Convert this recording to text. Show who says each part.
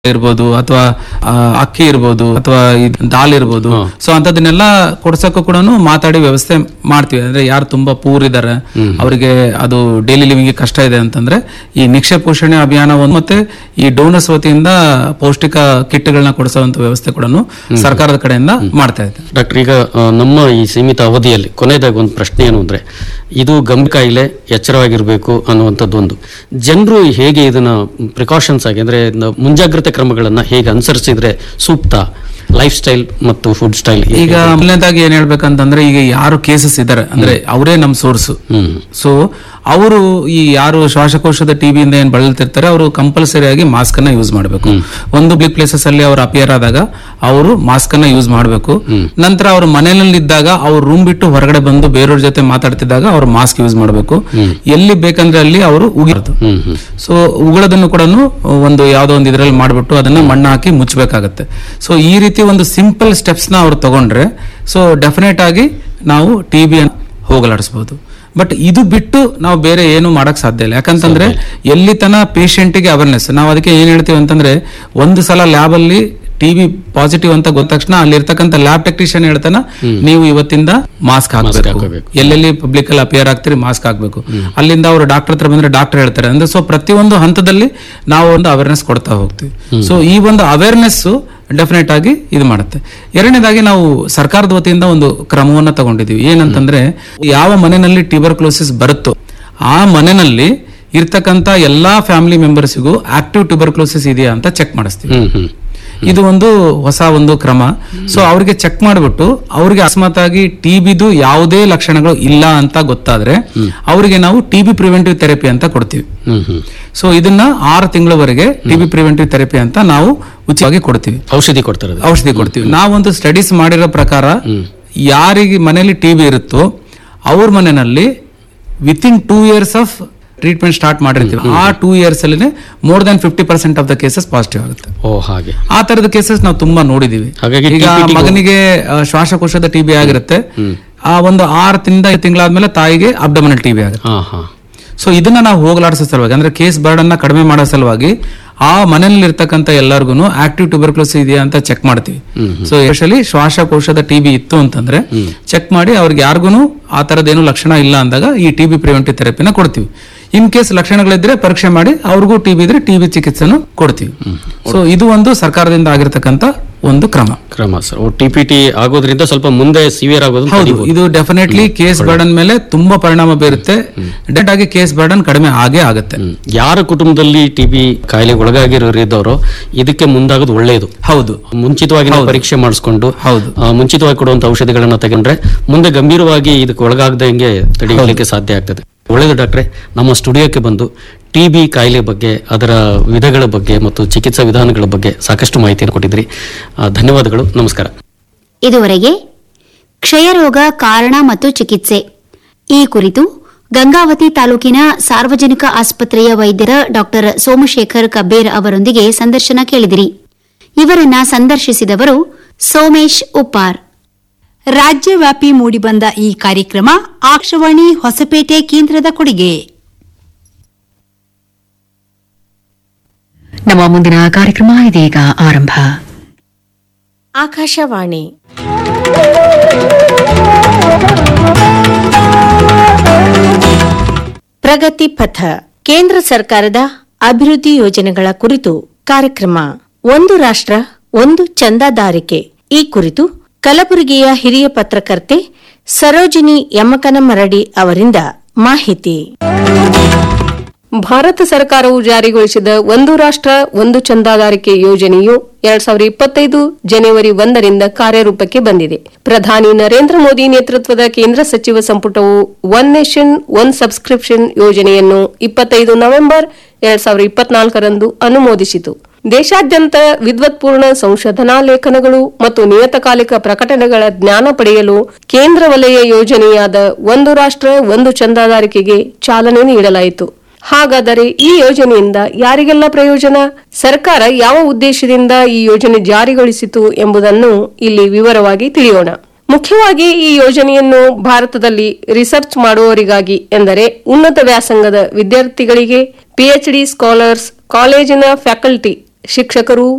Speaker 1: ಇರ್ಬೋದು ಅಥವಾ ಆ, ಅಕ್ಕಿ ಇರ್ಬೋದು ಅಥವಾ ಈ ದಾಲ್ ಇರ್ಬೋದು ಸೊ ಅಂತದನ್ನೆಲ್ಲ ಕೊಡ್ಸಕ್ಕೂ ಕೂಡ ಮಾತಾಡಿ ವ್ಯವಸ್ಥೆ ಮಾಡ್ತೀವಿ ಅಂದ್ರೆ ಯಾರು ತುಂಬಾ ಪೂರ್ ಇದಾರೆ ಅವರಿಗೆ ಅದು ಡೈಲಿ ಲಿವಿಂಗ್ ಕಷ್ಟ ಇದೆ ಅಂತಂದ್ರೆ ಈ ನಿಕ್ಷೆ ಪೋಷಣೆ ಅಭಿಯಾನ ಒಂದು ಮತ್ತೆ ಈ ಡೋನರ್ಸ್ ವತಿಯಿಂದ ಪೌಷ್ಟಿಕ ಕಿಟ್ಗಳನ್ನ ಕೊಡಿಸುವಂತ ವ್ಯವಸ್ಥೆ ಕೂಡ ಸರ್ಕಾರದ ಕಡೆಯಿಂದ ಮಾಡ್ತಾ ಇದೆ
Speaker 2: ಡಾಕ್ಟರ್ ಈಗ ಆ, ನಮ್ಮ ಈ ಸೀಮಿತ ಅವಧಿಯಲ್ಲಿ ಕೊನೆಯದಾಗಿ ಒಂದು ಪ್ರಶ್ನೆ ಏನು ಅಂದ್ರೆ ಇದು ಗಂಭೀರ ಕಾಯಿಲೆ ಎಚ್ಚರವಾಗಿರಬೇಕು ಅನ್ನುವಂಥದ್ದು ಒಂದು ಜನರು ಹೇಗೆ ಇದನ್ನ ಪ್ರಿಕಾಷನ್ಸ್ ಆಗಿ ಅಂದ್ರೆ ನ- ಮುಂಜಾಗ್ರತೆ ಕ್ರಮಗಳನ್ನ ಹೇಗೆ ಅನುಸರಿಸಿದ್ರೆ ಸೂಕ್ತ ಲೈಫ್ ಸ್ಟೈಲ್ ಮತ್ತು ಫುಡ್ ಸ್ಟೈಲ್
Speaker 1: ಈಗ ಮೊದಲನೇದಾಗಿ ಏನ್ ಹೇಳ್ಬೇಕಂತಂದ್ರೆ ಈಗ ಯಾರು ಕೇಸಸ್ ಇದಾರೆ ಅಂದ್ರೆ ಅವರೇ ನಮ್ ಸೋರ್ಸ್
Speaker 2: ಹ್ಮ್
Speaker 1: ಸೊ ಅವರು ಈ ಯಾರು ಶ್ವಾಸಕೋಶದ ಟಿಬಿಯಿಂದ ಏನ್ ಬಳಲ್ತಿರ್ತಾರೆ ಅವರು ಕಂಪಲ್ಸರಿ ಆಗಿ ಮಾಸ್ಕ್ ಅನ್ನ ಯೂಸ್ ಮಾಡಬೇಕು ಒಂದು ಪಬ್ಲಿಕ್ ಪ್ಲೇಸಸ್ ಅಲ್ಲಿ ಅವರು ಅಪಿಯರ್ ಆದಾಗ ಅವರು ಮಾಸ್ಕ್ ಅನ್ನ ಯೂಸ್ ಮಾಡಬೇಕು ನಂತರ ಅವರು ಮನೆಯಲ್ಲಿ ಇದ್ದಾಗ ಅವ್ರು ರೂಮ್ ಬಿಟ್ಟು ಹೊರಗಡೆ ಬಂದು ಬೇರೆಯವ್ರ ಜೊತೆ ಮಾತಾಡ್ತಿದ್ದಾಗ ಅವ್ರು ಮಾಸ್ಕ್ ಯೂಸ್ ಮಾಡಬೇಕು ಎಲ್ಲಿ ಬೇಕಂದ್ರೆ ಅಲ್ಲಿ ಅವರು ಉಗಿರೋದು
Speaker 2: ಹ್ಮ್ ಹ್ಮ್
Speaker 1: ಸೊ ಉಗುಳೋದನ್ನು ಕೂಡ ಒಂದು ಯಾವ್ದೋ ಒಂದು ಇದರಲ್ಲಿ ಮಾಡ್ಬಿಟ್ಟು ಅದನ್ನ ಮಣ್ಣು ಹಾಕಿ ಮುಚ್ಚಬೇಕಾಗತ್ತೆ ಸೊ ಈ ರೀತಿ ಒಂದು ಸಿಂಪಲ್ ಸ್ಟೆಪ್ಸ್ ನ ಅವ್ರು ತಗೊಂಡ್ರೆ ಸೊ ಡೆಫಿನೆಟ್ ಆಗಿ ನಾವು ಟಿ ಬಿ ಹೋಗಲಾಡಿಸಬಹುದು ಬಟ್ ಇದು ಬಿಟ್ಟು ನಾವು ಬೇರೆ ಏನು ಮಾಡಕ್ ಸಾಧ್ಯ ಇಲ್ಲ ಯಾಕಂತಂದ್ರೆ ಎಲ್ಲಿ ತನ ಪೇಷಂಟಿಗೆ ಅವೇರ್ನೆಸ್ ನಾವು ಅದಕ್ಕೆ ಏನ್ ಹೇಳ್ತೀವಿ ಅಂತಂದ್ರೆ ಒಂದು ಸಲ ಲ್ಯಾಬ್ ಅಲ್ಲಿ ಟಿವಿ ಪಾಸಿಟಿವ್ ಅಂತ ಗೊತ್ತ ತಕ್ಷಣ ಅಲ್ಲಿರ್ತಕ್ಕಂಥ ಲ್ಯಾಬ್ ಟೆಕ್ನಿಷಿಯನ್ ಹೇಳ್ತಾನ ನೀವು ಇವತ್ತಿಂದ ಮಾಸ್ಕ್ ಹಾಕಬೇಕು
Speaker 2: ಹಾಕಬೇಕು.
Speaker 1: ಎಲ್ಲೆಲ್ಲಿ ಪಬ್ಲಿಕ್ ಅಲ್ಲಿ ಅಪಿಯರ್ ಆಗ್ತೀರಿ ಮಾಸ್ಕ್ ಹಾಕ್ಬೇಕು ಅಲ್ಲಿಂದ ಅವರು ಡಾಕ್ಟರ್ ಹತ್ರ ಬಂದ್ರೆ ಡಾಕ್ಟರ್ ಹೇಳ್ತಾರೆ ಅಂದ್ರೆ ಸೊ ಪ್ರತಿಯೊಂದು ಹಂತದಲ್ಲಿ ನಾವು ಒಂದು ಅವೇರ್ನೆಸ್ ಕೊಡ್ತಾ ಹೋಗ್ತೀವಿ ಸೊ ಈ ಒಂದು ಅವೇರ್ನೆಸ್ ಡೆಫಿನೆಟ್ ಆಗಿ ಇದು ಮಾಡುತ್ತೆ ಎರಡನೇದಾಗಿ ನಾವು ಸರ್ಕಾರದ ವತಿಯಿಂದ ಒಂದು ಕ್ರಮವನ್ನ ತಗೊಂಡಿದೀವಿ ಏನಂತಂದ್ರೆ ಯಾವ ಮನೆಯಲ್ಲಿ ಟ್ಯೂಬರ್ಕ್ಲೋಸಿಸ್ ಬರುತ್ತೋ ಆ ಮನೆಯಲ್ಲಿ ಇರ್ತಕ್ಕಂಥ ಎಲ್ಲಾ ಫ್ಯಾಮಿಲಿ ಮೆಂಬರ್ಸಿಗೂ ಆಕ್ಟಿವ್ ಟ್ಯೂಬರ್ಕ್ಲೋಸಿಸ್ ಇದೆಯಾ ಅಂತ ಚೆಕ್ ಮಾಡಿಸ್ತೀವಿ
Speaker 2: ಹ್ಮ್ ಹ್ಮ್
Speaker 1: ಇದು ಒಂದು ಹೊಸ ಒಂದು ಕ್ರಮ ಸೊ ಅವ್ರಿಗೆ ಚೆಕ್ ಮಾಡಿಬಿಟ್ಟು ಅವ್ರಿಗೆ ಅಕಸ್ಮಾತ್ ಆಗಿ ಟಿಬಿದು ಯಾವುದೇ ಲಕ್ಷಣಗಳು ಇಲ್ಲ ಅಂತ ಗೊತ್ತಾದ್ರೆ ಅವರಿಗೆ ನಾವು ಟಿಬಿ ಪ್ರಿವೆಂಟಿವ್ ಥೆರಪಿ ಅಂತ ಕೊಡ್ತೀವಿ
Speaker 2: ಹ್ಮ್ ಹ್ಮ್
Speaker 1: ಸೊ ಇದನ್ನ ಆರು ತಿಂಗಳವರೆಗೆ ಟಿಬಿ ಪ್ರಿವೆಂಟಿವ್ ಥೆರಪಿ ಅಂತ ನಾವು ಉಚಿತವಾಗಿ ಕೊಡ್ತೀವಿ
Speaker 2: ಔಷಧಿ ಕೊಡ್ತಾರೆ ಅದು.
Speaker 1: ಔಷಧಿ ಕೊಡ್ತೀವಿ ನಾವೊಂದು ಸ್ಟಡೀಸ್ ಮಾಡಿರೋ ಪ್ರಕಾರ ಯಾರಿಗೆ ಮನೆಯಲ್ಲಿ ಟಿಬಿ ಇರುತ್ತೋ ಅವ್ರ ಮನೆಯಲ್ಲಿ within two years of treatment start ಮಾಡಿರ್ತೀವಿ ಆ ಟೂ ಇಯರ್ಸ್ ಅಲ್ಲಿ more than fifty percent of the cases positive ಆಗುತ್ತೆ
Speaker 2: ಓ ಹಾಗೆ
Speaker 1: ಆ ತರದ ಕೇಸಸ್ ನಾವು ತುಂಬಾ ನೋಡಿದೀವಿ
Speaker 2: ಹಾಗಾಗಿ
Speaker 1: ಈಗ
Speaker 2: TBT ಗೂ-
Speaker 1: ಮಗನಿಗೆ ಆ, ಶ್ವಾಸಕೋಶದ ಟಿಬಿ ಆಗಿರುತ್ತೆ ಆ ಒಂದು ಆರು ತಿಂದ ತಿಂಗಳಾದ್ಮೇಲೆ ತಾಯಿಗೆ ಅಬ್ಡಮನಲ್ ಟಿಬಿ ಆಗುತ್ತೆ
Speaker 2: ಹಾ ಹಾ
Speaker 1: ಸೊ ಇದನ್ನ ನಾವು ಹೋಗಲಾಡಿಸೋ ಸಲುವಾಗಿ ಅಂದ್ರೆ ಕೇಸ್ ಬರ್ಡನ್ನ ಕಡಿಮೆ ಮಾಡೋ ಸಲುವಾಗಿ ಆ ಮನೆಯಲ್ಲಿ ಇರ್ತಕ್ಕಂಥ ಎಲ್ಲರಿಗೂ ಆಕ್ಟಿವ್ ಟ್ಯೂಬರ್ಕ್ಲೋಸ್ ಇದೆಯಾ ಅಂತ ಚೆಕ್ ಮಾಡ್ತೀವಿ ಸೊ ಎಸ್ಪೆಷಲಿ ಶ್ವಾಸಕೋಶದ ಟಿಬಿ ಇತ್ತು ಅಂತಂದ್ರೆ ಚೆಕ್ ಮಾಡಿ ಅವ್ರಿಗೆ ಯಾರಿಗೂ ಆ ತರದೇನು ಲಕ್ಷಣ ಇಲ್ಲ ಅಂದಾಗ ಈ ಟಿಬಿ ಪ್ರಿವೆಂಟಿವ್ ಥೆರಪಿನ ಕೊಡ್ತೀವಿ ಇನ್ ಕೇಸ್ ಲಕ್ಷಣಗಳಿದ್ರೆ ಪರೀಕ್ಷೆ ಮಾಡಿ ಅವ್ರಿಗೂ ಟಿಬಿ ಇದ್ರೆ ಟಿಬಿ ಚಿಕಿತ್ಸೆನ ಕೊಡ್ತೀವಿ ಸೊ ಇದು ಒಂದು ಸರ್ಕಾರದಿಂದ ಆಗಿರ್ತಕ್ಕಂಥ ಒಂದು ಕ್ರಮ
Speaker 2: ಕ್ರಮ ಸರ್ ಟಿ ಪಿ ಟಿ ಆಗೋದ್ರಿಂದ ಸ್ವಲ್ಪ ಮುಂದೆ ಸಿವಿಯರ್ ಆಗೋದು
Speaker 1: ಹೌದು ಇದು ಡೆಫಿನೆಟ್ಲಿ ಕೇಸ್ ಬರ್ಡನ್ ಮೇಲೆ ತುಂಬಾ ಪರಿಣಾಮ ಬೀರುತ್ತೆ ಡೆಟ್ ಆಗಿ ಕೇಸ್ ಬರ್ಡನ್ ಕಡಿಮೆ ಆಗೇ ಆಗುತ್ತೆ
Speaker 2: ಹ್ಮ್. ಯಾರ ಕುಟುಂಬದಲ್ಲಿ ಟಿಬಿ ಕಾಯಿಲೆಗೆ ಒಳಗಾಗಿರೋರಿದ್ದವರು ಇದಕ್ಕೆ ಮುಂದಾಗೋದು ಒಳ್ಳೆಯದು
Speaker 1: ಹೌದು
Speaker 2: ಮುಂಚಿತವಾಗಿ ನಾವು ಪರೀಕ್ಷೆ ಮಾಡಿಸ್ಕೊಂಡು
Speaker 1: ಹೌದು.
Speaker 2: ಆ, ಮುಂಚಿತವಾಗಿ ಕೊಡುವಂತ ಔಷಧಿಗಳನ್ನ ತಗೊಂಡ್ರೆ ಮುಂದೆ ಗಂಭೀರವಾಗಿ ಇದಕ್ಕೆ ಒಳಗಾಗದಂಗೆ ತಡೆಯಲಿಕ್ಕೆ ಸಾಧ್ಯ ಆಗ್ತದೆ ಒಳ್ಳೆಯದು ಡಾಕ್ಟ್ರೆ ನಮ್ಮ ಸ್ಟುಡಿಯೋಕ್ಕೆ ಬಂದು ಟಿಬಿ ಕಾಯಿಲೆ ಬಗ್ಗೆ ಅದರ ವಿಧಗಳ ಬಗ್ಗೆ ಮತ್ತು ಚಿಕಿತ್ಸಾ ವಿಧಾನಗಳ ಬಗ್ಗೆ ಸಾಕಷ್ಟು ಮಾಹಿತಿಯನ್ನು ಕೊಟ್ಟಿದ್ರಿ ಆ, ಧನ್ಯವಾದಗಳು ನಮಸ್ಕಾರ
Speaker 3: ಇದುವರೆಗೆ ಕ್ಷಯರೋಗ ಕಾರಣ ಮತ್ತು ಚಿಕಿತ್ಸೆ ಈ ಕುರಿತು ಗಂಗಾವತಿ ತಾಲೂಕಿನ ಸಾರ್ವಜನಿಕ ಆಸ್ಪತ್ರೆಯ ವೈದ್ಯರ ಡಾಕ್ಟರ್ ಸೋಮಶೇಖರ್ ಕಬ್ಬೇರ್ ಅವರೊಂದಿಗೆ ಸಂದರ್ಶನ ಕೇಳಿದಿರಿ ಇವರನ್ನ ಸಂದರ್ಶಿಸಿದವರು ಸೋಮೇಶ್ ಉಪ್ಪಾರ್
Speaker 4: ರಾಜ್ಯವ್ಯಾಪಿ ಮೂಡಿಬಂದ ಈ ಕಾರ್ಯಕ್ರಮ ಆಕಾಶವಾಣಿ ಹೊಸಪೇಟೆ ಕೇಂದ್ರದ ಕೊಡುಗೆ
Speaker 5: ನಮ್ಮ ಮುಂದಿನ ಕಾರ್ಯಕ್ರಮ ಇದೀಗ ಆರಂಭ
Speaker 6: ಆಕಾಶವಾಣಿ ಪ್ರಗತಿ ಪಥ ಕೇಂದ್ರ ಸರ್ಕಾರದ ಅಭಿವೃದ್ಧಿ ಯೋಜನೆಗಳ ಕುರಿತು ಕಾರ್ಯಕ್ರಮ ಒಂದು ರಾಷ್ಟ್ರ ಒಂದು ಚಂದಾದಾರಿಕೆ ಈ ಕುರಿತು ಕಲಬುರಗಿಯ ಹಿರಿಯ ಪತ್ರಕರ್ತೆ ಸರೋಜಿನಿ ಯಮಕನಮರಡಿ ಅವರಿಂದ ಮಾಹಿತಿ
Speaker 7: ಭಾರತ ಸರ್ಕಾರವು ಜಾರಿಗೊಳಿಸಿದ ಒಂದು ರಾಷ್ಟ್ರ ಒಂದು ಚಂದಾದಾರಿಕೆ ಯೋಜನೆಯು ಎರಡ್ ಸಾವಿರದ ಇಪ್ಪತ್ತೈದು ಜನವರಿ ಒಂದರಿಂದ ಕಾರ್ಯರೂಪಕ್ಕೆ ಬಂದಿದೆ ಪ್ರಧಾನಿ ನರೇಂದ್ರ ಮೋದಿ ನೇತೃತ್ವದ ಕೇಂದ್ರ ಸಚಿವ ಸಂಪುಟವು ಒನ್ ನೇಷನ್ ಒನ್ ಸಬ್ಸ್ಕ್ರಿಪ್ಷನ್ ಯೋಜನೆಯನ್ನು ಇಪ್ಪತ್ತೈದು ನವೆಂಬರ್ ಎರಡ್ ಸಾವಿರದ ಇಪ್ಪತ್ನಾಲ್ಕರಂದು ಅನುಮೋದಿಸಿತು ದೇಶಾದ್ಯಂತ ವಿದ್ವತ್ಪೂರ್ಣ ಸಂಶೋಧನಾ ಲೇಖನಗಳು ಮತ್ತು ನಿಯತಕಾಲಿಕ ಪ್ರಕಟಣೆಗಳ ಜ್ಞಾನ ಪಡೆಯಲು ಕೇಂದ್ರ ವಲಯ ಯೋಜನೆಯಾದ ಒಂದು ರಾಷ್ಟ್ರ ಒಂದು ಚಂದಾದಾರಿಕೆಗೆ ಚಾಲನೆ ನೀಡಲಾಯಿತು ಹಾಗಾದರೆ ಈ ಯೋಜನೆಯಿಂದ ಯಾರಿಗೆಲ್ಲ ಪ್ರಯೋಜನ ಸರ್ಕಾರ ಯಾವ ಉದ್ದೇಶದಿಂದ ಈ ಯೋಜನೆ ಜಾರಿಗೊಳಿಸಿತು ಎಂಬುದನ್ನು ಇಲ್ಲಿ ವಿವರವಾಗಿ ತಿಳಿಯೋಣ ಮುಖ್ಯವಾಗಿ ಈ ಯೋಜನೆಯನ್ನು ಭಾರತದಲ್ಲಿ ರಿಸರ್ಚ್ ಮಾಡುವವರಿಗಾಗಿ ಎಂದರೆ ಉನ್ನತ ವ್ಯಾಸಂಗದ ವಿದ್ಯಾರ್ಥಿಗಳಿಗೆ ಪಿಎಚ್ಡಿ ಸ್ಕಾಲರ್ಸ್ ಕಾಲೇಜಿನ ಫ್ಯಾಕಲ್ಟಿ ಶಿಕ್ಷಕರು